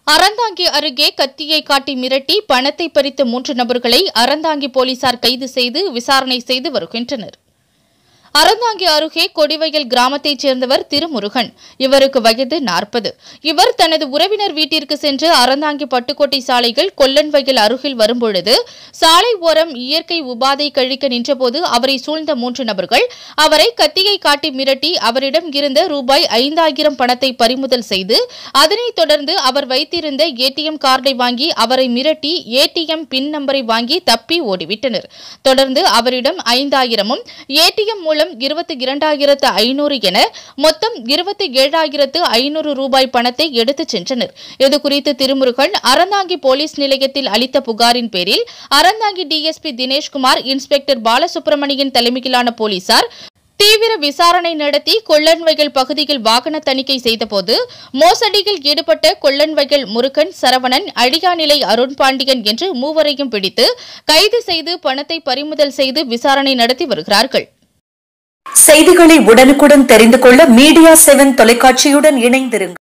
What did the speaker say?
அறந்தாங்கி அருகே கத்தியை காட்டி மிரட்டி பணத்தை பறித்த மூன்று நபர்களை அறந்தாங்கி போலீசார் கைது செய்து விசாரணை செய்து வருகின்றனர் அறந்தாங்கி அருகே கொடிவயல் கிராமத்தைச் சேர்ந்தவர் திருமுருகன் இவருக்கு வயது நாற்பது இவர் தனது உறவினர் வீட்டிற்கு சென்று அறந்தாங்கி பட்டுக்கோட்டை சாலைகள் கொல்லன்வயல் அருகில் வரும்பொழுது சாலை ஓரம் இயற்கை உபாதை கழிக்க நின்றபோது அவரை சூழ்ந்த மூன்று நபர்கள் அவரை கத்தியை காட்டி மிரட்டி அவரிடம் இருந்த ரூபாய் ஐந்தாயிரம் பணத்தை பறிமுதல் செய்து அதனைத் தொடர்ந்து அவர் வைத்திருந்த ஏடிஎம் கார்டை வாங்கி அவரை மிரட்டி ஏடிஎம் பின் நம்பரை வாங்கி தப்பி ஓடிவிட்டனர் தொடர்ந்து அவரிடம் ஐந்தாயிரமும் ஏடிஎம் மூலம் இருபத்தி இரண்டாயிரத்து ஐநூறு என மொத்தம் இருபத்தி ஏழாயிரத்து ஐநூறு ரூபாய் பணத்தை எடுத்துச் சென்றனர் இதுகுறித்து திருமுருகன் அறந்தாங்கி போலீஸ் நிலையத்தில் அளித்த புகாரின் பேரில் அறந்தாங்கி டிஎஸ்பி தினேஷ்குமார் இன்ஸ்பெக்டர் பாலசுப்ரமணியன் தலைமையிலான போலீசார் தீவிர விசாரணை நடத்தி கொள்ளன்வயல் பகுதியில் வாகன தணிக்கை செய்தபோது மோசடியில் ஈடுபட்ட கொள்ளன்வயல் முருகன் சரவணன் அழியாநிலை அருண் பாண்டியன் என்று மூவரையும் பிடித்து கைது செய்து பணத்தை பறிமுதல் செய்து விசாரணை நடத்தி வருகிறார்கள் செய்திகளை உடனுக்குடன் தெரிந்து கொள்ள மீடியா செவன் தொலைக்காட்சியுடன் இணைந்திருங்கள்